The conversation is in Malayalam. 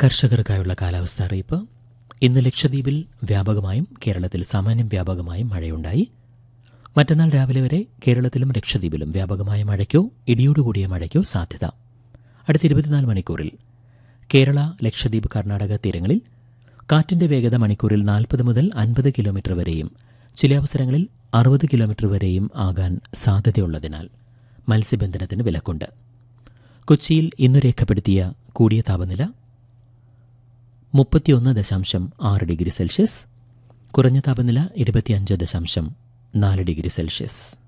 കർഷകർക്കായുള്ള കാലാവസ്ഥ അറിയിപ്പ് ഇന്ന് ലക്ഷദ്വീപിൽ വ്യാപകമായും കേരളത്തിൽ സാമാന്യം വ്യാപകമായും മഴയുണ്ടായി മറ്റന്നാൾ രാവിലെ വരെ കേരളത്തിലും ലക്ഷദ്വീപിലും വ്യാപകമായ മഴയ്ക്കോ ഇടിയോടുകൂടിയ മഴയ്ക്കോ സാധ്യത അടുത്ത ഇരുപത്തിനാല് മണിക്കൂറിൽ കേരള ലക്ഷദ്വീപ് കർണാടക തീരങ്ങളിൽ കാറ്റിന്റെ വേഗത മണിക്കൂറിൽ നാൽപ്പത് മുതൽ അൻപത് കിലോമീറ്റർ വരെയും ചില അവസരങ്ങളിൽ അറുപത് കിലോമീറ്റർ വരെയും ആകാൻ സാധ്യതയുള്ളതിനാൽ മത്സ്യബന്ധനത്തിന് വിലക്കുണ്ട് കൊച്ചിയിൽ ഇന്നു രേഖപ്പെടുത്തിയ കൂടിയ താപനില മുപ്പത്തിയൊന്ന് ദശാംശം ആറ് ഡിഗ്രി സെൽഷ്യസ് കുറഞ്ഞ താപനില ഇരുപത്തിയഞ്ച് ദശാംശം നാല് ഡിഗ്രി സെൽഷ്യസ്